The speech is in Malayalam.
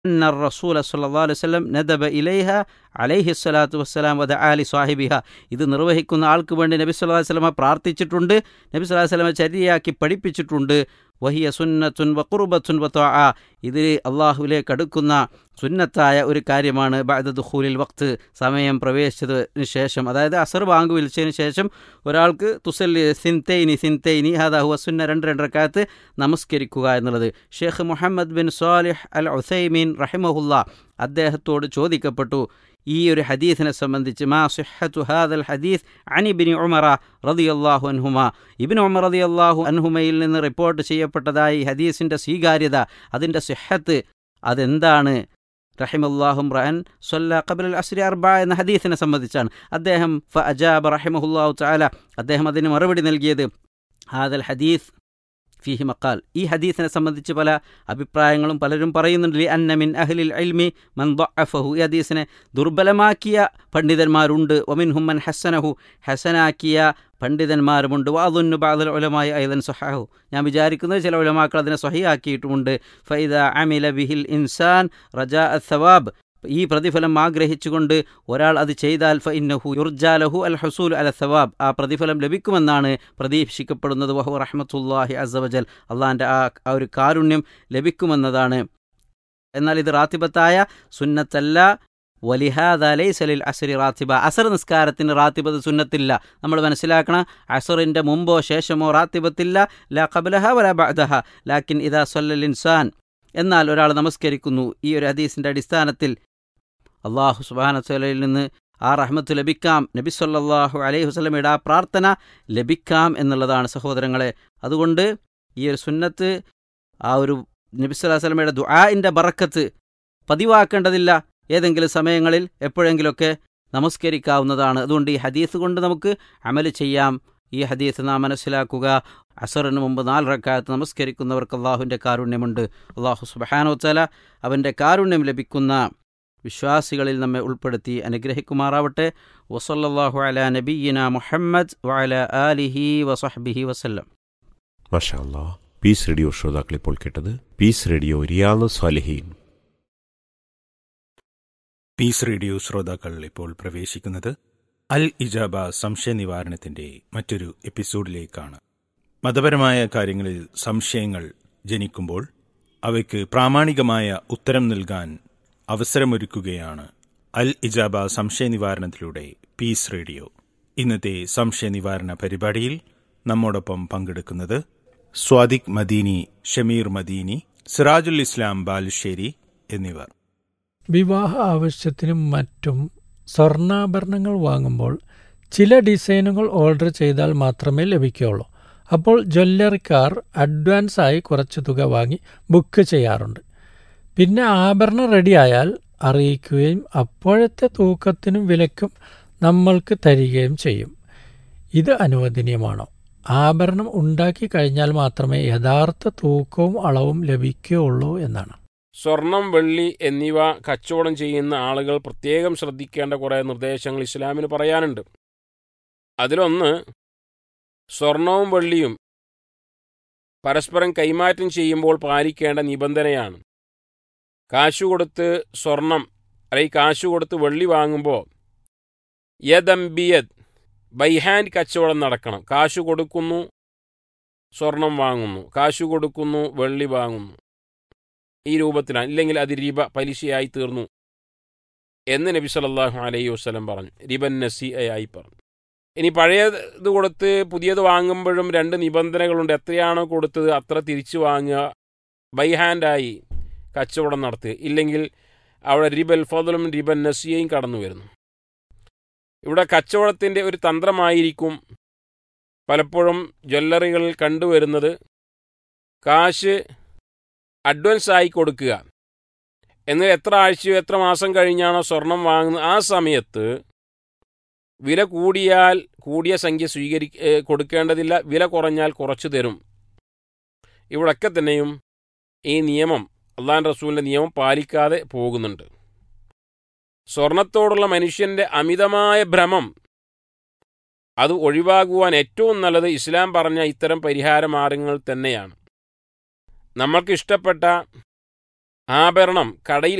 أن الرسول صلى الله عليه وسلم ندب إليها عليه الصلاة والسلام ودعا لصاحبها ഇത് നിർവഹിക്കുന്ന ആൾക്ക് വേണ്ടി നബി സല്ലല്ലാഹു അലൈഹി വസല്ലമ പ്രാർത്ഥിച്ചിട്ടുണ്ട് നബി സല്ലല്ലാഹു അലൈഹി വസല്ലമ ചര്യയാക്കി പഠിപ്പിച്ചിട്ടുണ്ട് വഹിയ സുന്നത്തുൻ വഖുർബത്തുൻ വത്വാ ഇത് അള്ളാഹുവിലേക്ക് അടുക്കുന്ന സുന്നത്തായ ഒരു കാര്യമാണ് ബഅദ ദുഖൂലിൽ വക്ത് സമയം പ്രവേശിച്ചതിന് ശേഷം അതായത് അസർ ബാങ്ക് വിളിച്ചതിന് ശേഷം ഒരാൾക്ക് തുസല്ലി സിൻതൈനി സിൻതൈനി ഹാദാ ഹുവ സുന്ന രണ്ട് രണ്ടരക്കാലത്ത് നമസ്കരിക്കുക എന്നുള്ളത് Sheikh Muhammad bin Salih al Uthaymeen റഹിമഹുല്ല അദ്ദേഹത്തോട് ചോദിക്കപ്പെട്ടു ഈ ഒരു ഹദീസിനെ സംബന്ധിച്ച് മാ സിഹത്തു ഹാദൽ ഹദീസ് അനിബിനി ഉമറ റളിയല്ലാഹു അൻഹുമ ഇബിൻ ഉമർ റളിയല്ലാഹു അൻഹുമയിൽ നിന്ന് റിപ്പോർട്ട് ചെയ്യപ്പെട്ടതായി ഹദീസിൻ്റെ സ്വീകാര്യത അതിൻ്റെ സിഹത്ത് അതെന്താണ് റഹിമല്ലാഹും റഹൻ സൊല്ല ഖബൽ അസ്രി അർബ എന്ന ഹദീസിനെ സംബന്ധിച്ചാണ് അദ്ദേഹം ഫ അജാബ് റഹിമഹുല്ലാഹു ചാല അദ്ദേഹം അതിന് മറുപടി നൽകിയത് ഹാദൽ ഹദീസ് ഫിഹി മക്കാൽ ഈ ഹദീസിനെ സംബന്ധിച്ച് പല അഭിപ്രായങ്ങളും പലരും പറയുന്നുണ്ട് ലി അന്നമിൻ അഹ്ലിൽ ഇൽമി മൻ ദഅഫഹു ഈ ഹദീസിനെ ദുർബലമാക്കിയ പണ്ഡിതന്മാരുണ്ട് ഒമിൻ ഹുമ്മൻ ഹസനഹു ഹസനാക്കിയ പണ്ഡിതന്മാരുമുണ്ട് വാദുന്നു ബാദൽ ഉലമായി ഐദൻ സഹാഹു ഞാൻ വിചാരിക്കുന്നത് ചില ഉലമാക്കൾ അതിനെ സ്വഹിയാക്കിയിട്ടുമുണ്ട് ഫൈദ അമില ബിഹിൽ ഇൻസാൻ റജാ സവാബ് ഈ പ്രതിഫലം ആഗ്രഹിച്ചുകൊണ്ട് ഒരാൾ അത് ചെയ്താൽ ഫ ഇന്നഹു യുർജാലഹു അൽ ഹസൂൽ അൽ സവാബ് ആ പ്രതിഫലം ലഭിക്കുമെന്നാണ് പ്രതീക്ഷിക്കപ്പെടുന്നത് വഹു റഹ്മത്തുല്ലാഹി അസവജൽ അള്ളാഹിൻ്റെ ആ ആ ഒരു കാരുണ്യം ലഭിക്കുമെന്നതാണ് എന്നാൽ ഇത് റാത്തിബത്തായ സുന്നത്തല്ല വലിഹാദ ലൈസലിൽ അസരി റാത്തിബ അസർ നിസ്കാരത്തിന് റാത്തിബത്ത് സുന്നത്തില്ല നമ്മൾ മനസ്സിലാക്കണം അസറിൻ്റെ മുമ്പോ ശേഷമോ റാത്തിബത്തില്ല ല ഖബലഹ വല ബഅദഹ ലാക്കിൻ ഇദാ സല്ലൽ ഇൻസാൻ എന്നാൽ ഒരാൾ നമസ്കരിക്കുന്നു ഈ ഒരു ഹദീസിൻ്റെ അടിസ്ഥാനത്തിൽ അള്ളാഹു സുബാനത്തലയിൽ നിന്ന് ആ റഹ്മത്ത് ലഭിക്കാം നബി സല്ലാഹു അലൈഹി വസ്ലമയുടെ ആ പ്രാർത്ഥന ലഭിക്കാം എന്നുള്ളതാണ് സഹോദരങ്ങളെ അതുകൊണ്ട് ഈ ഒരു സുന്നത്ത് ആ ഒരു നബി സ്വല്ലാ വസ്ലമയുടെ ദുആഇൻ്റെ ബറക്കത്ത് പതിവാക്കേണ്ടതില്ല ഏതെങ്കിലും സമയങ്ങളിൽ എപ്പോഴെങ്കിലുമൊക്കെ നമസ്കരിക്കാവുന്നതാണ് അതുകൊണ്ട് ഈ ഹദീസ് കൊണ്ട് നമുക്ക് അമല് ചെയ്യാം ഈ ഹദീസ് നാം മനസ്സിലാക്കുക അസറിന് മുമ്പ് നാല് റക്കാലത്ത് നമസ്കരിക്കുന്നവർക്ക് അള്ളാഹുവിൻ്റെ കാരുണ്യമുണ്ട് അള്ളാഹു സുബഹാനോത്തല അവൻ്റെ കാരുണ്യം ലഭിക്കുന്ന വിശ്വാസികളിൽ നമ്മെ ഉൾപ്പെടുത്തി അനുഗ്രഹിക്കുമാറാവട്ടെ വസല്ലാഹു അല നബീന മുഹമ്മദ് വഅല ആലിഹി വസഹ്ബിഹി വസല്ലം മഷാ അല്ലാ പീസ് റേഡിയോ ശ്രോതാക്കൾ ഇപ്പോൾ കേട്ടത് Peace Radio Riyadh Saliheen Peace Radio ശ്രോതാക്കൾ ഇപ്പോൾ പ്രവേശിക്കുന്നത് അൽ ഇജാബ സംശയ നിവാരണത്തിന്റെ മറ്റൊരു എപ്പിസോഡിലേക്കാണ് മതപരമായ കാര്യങ്ങളിൽ സംശയങ്ങൾ ജനിക്കുമ്പോൾ അവയ്ക്ക് പ്രാമാണികമായ ഉത്തരം നൽകാൻ അവസരമൊരുക്കുകയാണ് അൽ ഇജാബ സംശയ നിവാരണത്തിലൂടെ പീസ് റേഡിയോ ഇന്നത്തെ സംശയ നിവാരണ പരിപാടിയിൽ നമ്മോടൊപ്പം പങ്കെടുക്കുന്നത് സ്വാദിഖ് മദീനി ഷമീർ മദീനി സിറാജുൽ ഇസ്ലാം ബാലുശ്ശേരി എന്നിവർ വിവാഹ ആവശ്യത്തിനും മറ്റും സ്വർണ്ണാഭരണങ്ങൾ വാങ്ങുമ്പോൾ ചില ഡിസൈനുകൾ ഓർഡർ ചെയ്താൽ മാത്രമേ ലഭിക്കുകയുള്ളൂ അപ്പോൾ ജ്വല്ലറിക്കാർ അഡ്വാൻസ് ആയി കുറച്ച് തുക വാങ്ങി ബുക്ക് ചെയ്യാറുണ്ട് പിന്നെ ആഭരണം റെഡിയായാൽ അറിയിക്കുകയും അപ്പോഴത്തെ തൂക്കത്തിനും വിലക്കും നമ്മൾക്ക് തരികയും ചെയ്യും ഇത് അനുവദനീയമാണോ ആഭരണം ഉണ്ടാക്കി കഴിഞ്ഞാൽ മാത്രമേ യഥാർത്ഥ തൂക്കവും അളവും ലഭിക്കുകയുള്ളൂ എന്നാണ് സ്വർണം വെള്ളി എന്നിവ കച്ചവടം ചെയ്യുന്ന ആളുകൾ പ്രത്യേകം ശ്രദ്ധിക്കേണ്ട കുറേ നിർദ്ദേശങ്ങൾ ഇസ്ലാമിന് പറയാനുണ്ട് അതിലൊന്ന് സ്വർണവും വെള്ളിയും പരസ്പരം കൈമാറ്റം ചെയ്യുമ്പോൾ പാലിക്കേണ്ട നിബന്ധനയാണ് കാശു കൊടുത്ത് സ്വർണം അല്ലെങ്കിൽ കാശു കൊടുത്ത് വെള്ളി വാങ്ങുമ്പോൾ യദംബിയദ് ബൈ ഹാൻഡ് കച്ചവടം നടക്കണം കാശു കൊടുക്കുന്നു സ്വർണം വാങ്ങുന്നു കാശു കൊടുക്കുന്നു വെള്ളി വാങ്ങുന്നു ഈ രൂപത്തിലാണ് ഇല്ലെങ്കിൽ അത് റിബ പലിശയായി തീർന്നു എന്ന് നബി സല്ലല്ലാഹു അലൈഹി വസ്ലം പറഞ്ഞു റിബൻ നസി ആയി പറഞ്ഞു ഇനി പഴയത് കൊടുത്ത് പുതിയത് വാങ്ങുമ്പോഴും രണ്ട് നിബന്ധനകളുണ്ട് എത്രയാണോ കൊടുത്തത് അത്ര തിരിച്ചു വാങ്ങുക ബൈ ഹാൻഡായി കച്ചവടം നടത്തുക ഇല്ലെങ്കിൽ അവിടെ റിബൽ ഫതലും റിബൻ നസിയയും കടന്നു വരുന്നു ഇവിടെ കച്ചവടത്തിൻ്റെ ഒരു തന്ത്രമായിരിക്കും പലപ്പോഴും ജ്വല്ലറികളിൽ കണ്ടുവരുന്നത് കാശ് അഡ്വാൻസ് ആയി കൊടുക്കുക എന്നാൽ എത്ര ആഴ്ചയോ എത്ര മാസം കഴിഞ്ഞാണോ സ്വർണം വാങ്ങുന്നത് ആ സമയത്ത് വില കൂടിയാൽ കൂടിയ സംഖ്യ സ്വീകരി കൊടുക്കേണ്ടതില്ല വില കുറഞ്ഞാൽ കുറച്ചു തരും ഇവിടൊക്കെ തന്നെയും ഈ നിയമം അള്ളാൻ റസൂലിൻ്റെ നിയമം പാലിക്കാതെ പോകുന്നുണ്ട് സ്വർണത്തോടുള്ള മനുഷ്യന്റെ അമിതമായ ഭ്രമം അത് ഒഴിവാകുവാൻ ഏറ്റവും നല്ലത് ഇസ്ലാം പറഞ്ഞ ഇത്തരം പരിഹാര മാർഗങ്ങൾ തന്നെയാണ് നമ്മൾക്ക് ഇഷ്ടപ്പെട്ട ആഭരണം കടയിൽ